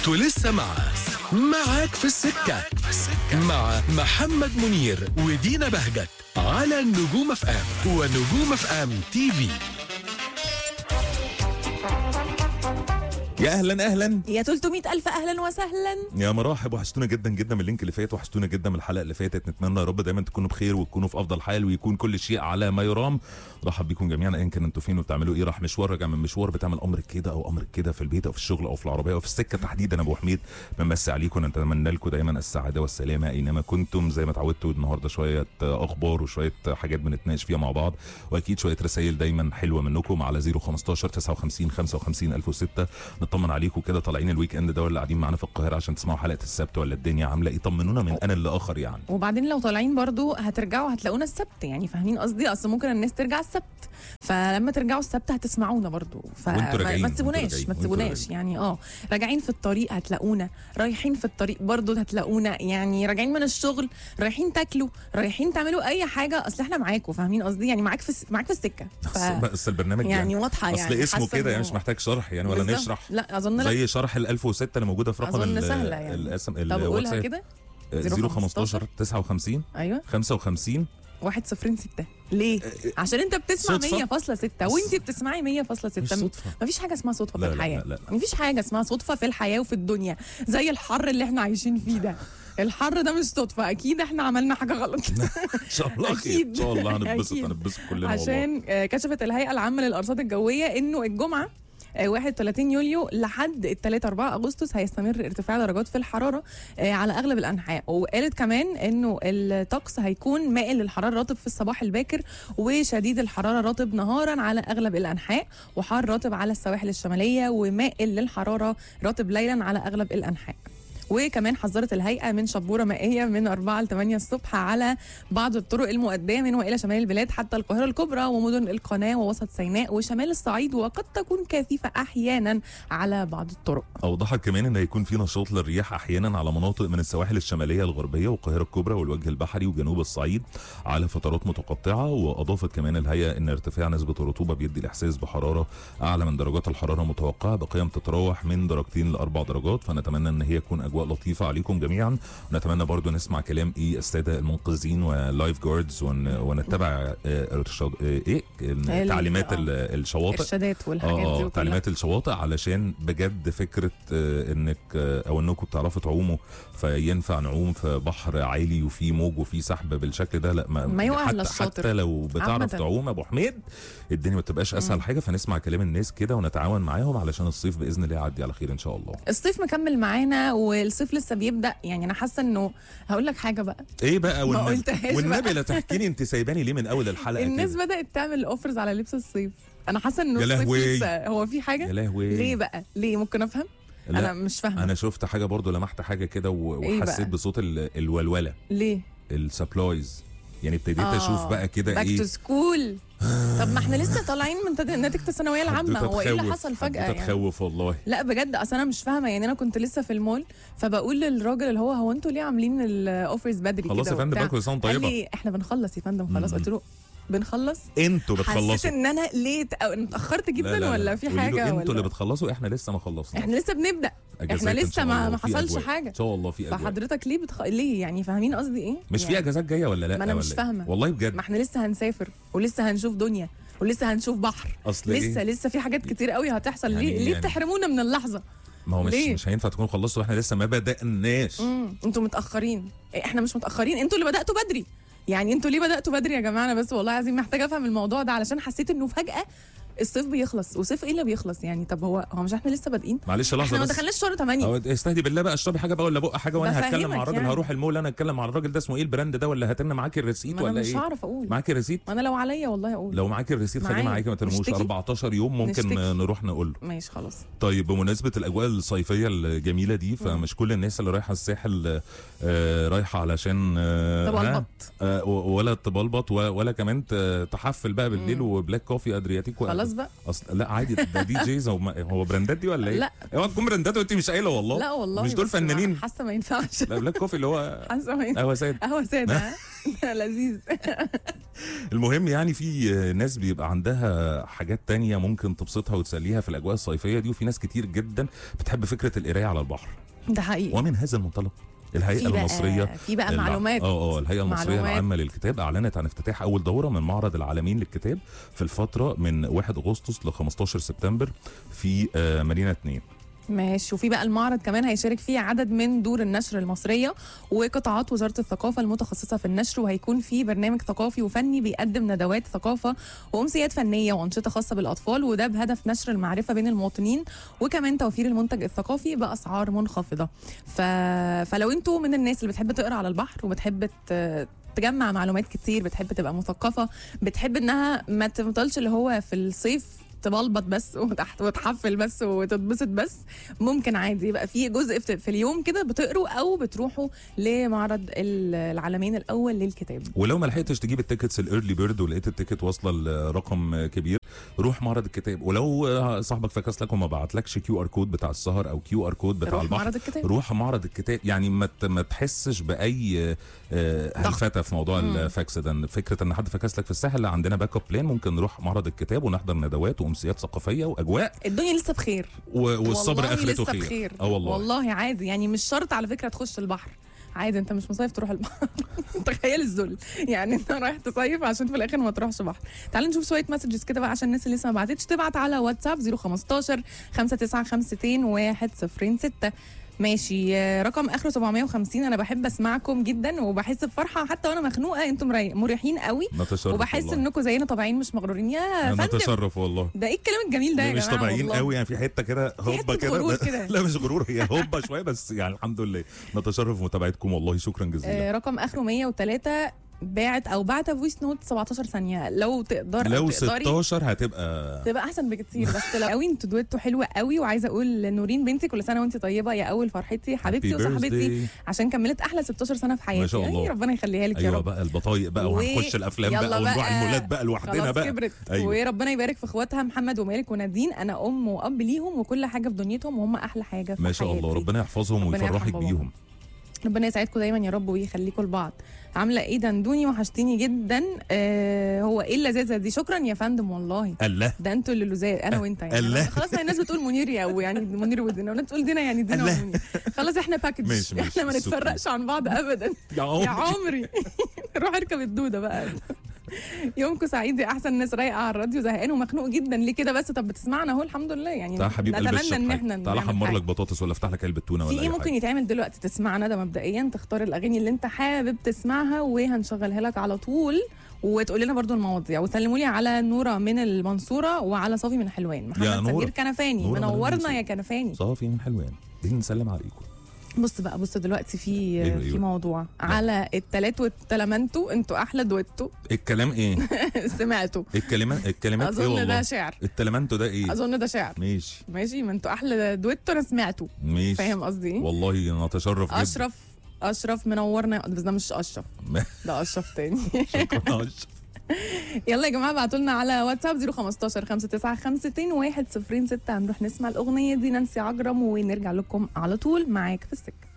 انتوا لسه مع معاك في السكة مع محمد منير ودينا بهجت على النجوم اف ام ونجوم اف ام تي في يا اهلا اهلا يا 300 ألف أهلا وسهلا يا مراحب وحشتونا جدا جدا من اللينك اللي فات وحشتونا جدا من الحلقه اللي فاتت نتمنى يا رب دايما تكونوا بخير وتكونوا في افضل حال ويكون كل شيء على ما يرام رحب بيكم جميعا ايا كان انتوا فين وبتعملوا ايه راح مشوار راجع من مشوار بتعمل امر كده او امر كده في البيت او في الشغل او في العربيه او في السكه تحديدا ابو حميد بنمسي عليكم ونتمنى لكم دايما السعاده والسلامه اينما كنتم زي ما اتعودتوا النهارده شويه اخبار وشويه حاجات بنتناقش فيها مع بعض واكيد شويه رسائل دايما حلوه منكم على 015 59 55 1006 نطمن عليكم كده طالعين الويك اند ده ولا قاعدين معانا في القاهره عشان تسمعوا حلقه السبت ولا الدنيا عامله ايه طمنونا من انا لاخر يعني وبعدين لو طالعين برضو هترجعوا هتلاقونا السبت يعني فاهمين قصدي اصل ممكن الناس ترجع السبت فلما ترجعوا السبت هتسمعونا برضو وانتوا فما راجعين، ما وانتوا تسيبوناش راجعين، ما وانتوا تسيبوناش راجعين. يعني اه راجعين في الطريق هتلاقونا رايحين في الطريق برضو هتلاقونا يعني راجعين من الشغل رايحين تاكلوا رايحين تعملوا اي حاجه اصل احنا معاكم فاهمين قصدي يعني معاك في الس- معاك في السكه ف... بس, بس البرنامج يعني واضحه اصل يعني اسمه حاسة كده يعني إنه- مش محتاج شرح يعني ولا بالظبط. نشرح لا اظن لا زي شرح ال 1006 اللي موجوده في رقم اظن ال- سهله يعني الاسم طب قولها الواتساب كده 015 59 ايوه 55 واحد صفرين ستة ليه؟ عشان انت بتسمع صدفة؟ 100.6 وانت بتسمعي 100.6 مش صدفة. مفيش حاجة اسمها صدفة لا، في لا، الحياة لا، لا. مفيش حاجة اسمها صدفة في الحياة وفي الدنيا زي الحر اللي احنا عايشين فيه ده الحر ده مش صدفة أكيد احنا عملنا حاجة غلط ان شاء الله خير أكيد. ان شاء الله هنتبسط أكيد. هنتبسط كلنا والله عشان آه، كشفت الهيئة العامة للأرصاد الجوية إنه الجمعة آه، 31 يوليو لحد الثلاث 4 اغسطس هيستمر ارتفاع درجات في الحراره آه، على اغلب الانحاء وقالت كمان انه الطقس هيكون مائل للحراره رطب في الصباح الباكر وشديد الحراره رطب نهارا على اغلب الانحاء وحار رطب على السواحل الشماليه ومائل للحراره رطب ليلا على اغلب الانحاء وكمان حذرت الهيئه من شبوره مائيه من 4 ل 8 الصبح على بعض الطرق المؤديه من والى شمال البلاد حتى القاهره الكبرى ومدن القناه ووسط سيناء وشمال الصعيد وقد تكون كثيفه احيانا على بعض الطرق اوضحت كمان ان هيكون في نشاط للرياح احيانا على مناطق من السواحل الشماليه الغربيه والقاهره الكبرى والوجه البحري وجنوب الصعيد على فترات متقطعه واضافت كمان الهيئه ان ارتفاع نسبه الرطوبه بيدي الاحساس بحراره اعلى من درجات الحراره المتوقعه بقيم تتراوح من درجتين لاربع درجات فنتمنى ان هي تكون اجواء لطيفه عليكم جميعا ونتمنى برضو نسمع كلام ايه الساده المنقذين واللايف جاردز ون- ونتبع آه، ارشاد آه، ايه تعليمات آه. ال- الشواطئ ارشادات والحاجات دي اه وكلها. تعليمات الشواطئ علشان بجد فكره آه، انك آه، او انكم بتعرفوا تعوموا فينفع نعوم في بحر عالي وفيه موج وفيه سحب بالشكل ده لا ما, ما يوقع حتى, إلا الشاطر. حتى لو بتعرف عامة. تعوم يا ابو حميد الدنيا ما بتبقاش اسهل حاجه فنسمع كلام الناس كده ونتعاون معاهم علشان الصيف باذن الله يعدي على خير ان شاء الله الصيف مكمل معانا والصيف لسه بيبدا يعني انا حاسه انه هقول لك حاجه بقى ايه بقى ما والنبي قلتهاش والنبي بقى. لا تحكي لي انت سايباني ليه من اول الحلقه الناس كده بدات تعمل اوفرز على لبس الصيف انا حاسه انه يا الصيف لهوي. لسه هو في حاجه يا لهوي ليه بقى ليه ممكن افهم لا، انا مش فاهمه انا شفت حاجه برضو لمحت حاجه كده و- إيه بقى؟ وحسيت بصوت ال- الولوله ليه السبلايز يعني ابتديت آه، اشوف بقى كده باك ايه تو سكول طب ما احنا لسه طالعين من تد- نتيجه الثانويه العامه حدوتة هو ايه اللي تخوف، حصل فجاه حدوتة يعني تخوف والله لا بجد اصل انا مش فاهمه يعني انا كنت لسه في المول فبقول للراجل اللي هو هو انتوا ليه عاملين الاوفرز بدري خلاص كده يا فندم وبتاع؟ بقى كل سنه وانت قال طيبه لي احنا بنخلص يا فندم خلاص مم. قلت له بنخلص انتوا حسيت بتخلصوا ان انا ليه ت- أو إن اتاخرت لا، جدا لا، لا. ولا في قولي له حاجه انتوا ولا اللي بتخلصوا احنا لسه ما خلصنا احنا لسه بنبدا أجازات احنا إن لسه شاء ما الله ما وفي حصلش أجواء. حاجه ان شاء الله في اجواء فحضرتك ليه بتخ... ليه يعني فاهمين قصدي ايه مش في يعني اجازات جايه ولا لا ما أنا مش ولا إيه؟ فاهمة. والله بجد ما احنا لسه هنسافر ولسه هنشوف دنيا ولسه هنشوف بحر اصل لسه إيه؟ لسه في حاجات كتير قوي هتحصل يعني- ليه ليه يعني- بتحرمونا من اللحظه ما هو مش ليه؟ مش هينفع تكونوا خلصتوا واحنا لسه ما بدأناش امم انتوا متاخرين إيه، احنا مش متاخرين انتوا اللي بداتوا بدري يعني انتوا ليه بداتوا بدري يا جماعه انا بس والله العظيم محتاجه افهم الموضوع ده علشان حسيت انه فجاه الصيف بيخلص وصيف ايه اللي بيخلص يعني طب هو هو مش احنا لسه بادئين معلش احنا لحظه ما بس دخلناش شهر 8 أو استهدي بالله بقى اشربي حاجه بقى ولا بقى حاجه وانا هتكلم بفهمك مع الراجل يعني. هروح المول انا اتكلم مع الراجل ده اسمه ايه البراند ده ولا هات لنا معاكي الريسيت ما انا ولا مش ايه هعرف اقول معاكي الريسيت ما انا لو عليا والله اقول لو معاكي الريسيت خليه معايا. معاكي ما ترموش نشتكي؟ 14 يوم ممكن نشتكي. نروح نقول له ماشي خلاص طيب بمناسبة الأجواء الصيفية الجميلة دي فمش كل الناس اللي رايحة الساحل آه، رايحة علشان آه، طب ها؟ آه، و- ولا تبلبط و- ولا كمان ت- تحفل بقى بالليل مم. وبلاك كوفي ادرياتيك خلاص خلاص بقى اصل لا عادي ده دي جيز هو, هو براندات دي ولا ايه؟ لا. اوعى تكون براندات وانت مش قايله والله لا والله مش دول بس فنانين حاسه ما ينفعش لا بلاك كوفي اللي هو حاسه ما ينفعش قهوه ساده قهوه ساده ها؟ لذيذ المهم يعني في ناس بيبقى عندها حاجات تانية ممكن تبسطها وتسليها في الاجواء الصيفيه دي وفي ناس كتير جدا بتحب فكره القرايه على البحر ده حقيقي ومن هذا المنطلق الهيئه في بقى المصريه في بقى الع- معلومات اه اه الهيئه المصريه معلومات. العامه للكتاب اعلنت عن افتتاح اول دوره من معرض العالمين للكتاب في الفتره من 1 اغسطس ل 15 سبتمبر في آه، مدينه 2 ماشي وفي بقى المعرض كمان هيشارك فيه عدد من دور النشر المصريه وقطاعات وزاره الثقافه المتخصصه في النشر وهيكون في برنامج ثقافي وفني بيقدم ندوات ثقافه وامسيات فنيه وانشطه خاصه بالاطفال وده بهدف نشر المعرفه بين المواطنين وكمان توفير المنتج الثقافي باسعار منخفضه ف... فلو انتوا من الناس اللي بتحب تقرا على البحر وبتحب ت... تجمع معلومات كتير بتحب تبقى مثقفه بتحب انها ما تفضلش اللي هو في الصيف تبلبط بس وتحت وتحفل بس وتتبسط بس ممكن عادي يبقى في جزء في في اليوم كده بتقروا او بتروحوا لمعرض ال- العالمين الاول للكتاب ولو ما لحقتش تجيب التيكتس الايرلي بيرد ولقيت التيكت واصله لرقم كبير روح معرض الكتاب ولو آه، صاحبك فكس لك وما بعتلكش كيو ار كود بتاع السهر او كيو ار كود بتاع روح البحر معرض الكتاب روح معرض الكتاب يعني ما ت- ما تحسش باي آه، هلفته في موضوع مم. الفاكس ده فكره ان حد فكس لك في الساحل لا عندنا باك اب بلان ممكن نروح معرض الكتاب ونحضر ندوات وامسيات ثقافيه واجواء الدنيا لسه بخير و- والصبر والله اخرته لسه خير بخير اه والله والله عادي يعني مش شرط على فكره تخش البحر عادي انت مش مصيف تروح البحر تخيل الذل يعني انت رايح تصيف عشان في الاخر ما تروحش بحر تعال نشوف شويه مسجز كده بقى عشان الناس اللي لسه ما بعتتش تبعت على واتساب 015 5952 106 ماشي آه، رقم اخره 750 انا بحب اسمعكم جدا وبحس بفرحه حتى وانا مخنوقه انتم مري- مريحين قوي نتشرف وبحس والله. انكم زينا طبيعيين مش مغرورين يا فندم نتشرف والله ده ايه الكلام الجميل ده يا مش جماعه طبيعيين والله. قوي يعني في حته كده هوبا حتة كده غرور ب- كده. لا مش غرور هي هوبا شويه بس يعني الحمد لله نتشرف متابعتكم والله شكرا جزيلا آه، رقم اخره 103 باعت او بعت فويس نوت 17 ثانيه لو تقدر لو أو تقدري 16 هتبقى تبقى احسن بكتير بس لو قوي انتوا دويتو حلوه قوي وعايزه اقول لنورين بنتي كل سنه وانت طيبه يا اول فرحتي حبيبتي Happy وصاحبتي birthday. عشان كملت احلى 16 سنه في حياتي ما شاء الله. أي ربنا يخليها لك يا ايوه رب بقى البطايق بقى و- وهنخش الافلام يلا بقى ونروح بقى. المولات بقى لوحدنا خلاص بقى كبرت أيوة. وربنا يبارك في اخواتها محمد ومالك ونادين انا ام واب ليهم وكل حاجه في دنيتهم وهم احلى حاجه في ما شاء الله حياتي. ربنا يحفظهم ربنا يرحم ويفرحك باباهم. بيهم ربنا يسعدكم دايما يا رب ويخليكم لبعض عامله ايه دندوني وحشتيني جدا آه هو ايه اللذاذه دي شكرا يا فندم والله الله ده انتوا اللي لزاز انا وانت يعني الله. خلاص ما الناس بتقول منير يا او يعني منير ودينا والناس تقول دينا يعني دينا الله. ومنير خلاص احنا باكج ماشي، ماشي. احنا ما نتفرقش عن بعض ابدا يا يا عمر عمري روح اركب الدوده بقى يومكم سعيد يا احسن ناس رايقه على الراديو زهقان ومخنوق جدا ليه كده بس طب بتسمعنا اهو الحمد لله يعني تعال حبيب قلب نتمنى الشط ان حاجة. احنا تعال نعمل احمر حاجة. لك بطاطس ولا افتح لك علبه تونه في ولا ايه اي ممكن حاجه يتعمل دلوقتي تسمعنا ده مبدئيا تختار الاغاني اللي انت حابب تسمعها وهنشغلها لك على طول وتقول لنا برضو المواضيع وسلموا لي على نوره من المنصوره وعلى صافي من حلوان محمد نورة. سمير كنفاني نورة من منورنا المنصورة. يا كنفاني صافي من حلوان دي نسلم عليكم بص بقى بص دلوقتي في أيوة، في أيوة. موضوع على التلات والتلامنتو انتوا احلى دويتو الكلام ايه سمعتوا الكلمات الكلمات ايه اظن ده والله شعر التلمنتو ده ايه اظن ده شعر ماشي ماشي ما انتوا احلى دويتو انا سمعته ماشي فاهم قصدي ايه والله نتشرف جدا اشرف اشرف منورنا بس ده مش اشرف ده اشرف تاني شكرا أشرف. يلا يا جماعه ابعتوا لنا على واتساب 015 5952 106 هنروح نسمع الاغنيه دي نانسي عجرم ونرجع لكم على طول معاك في السكه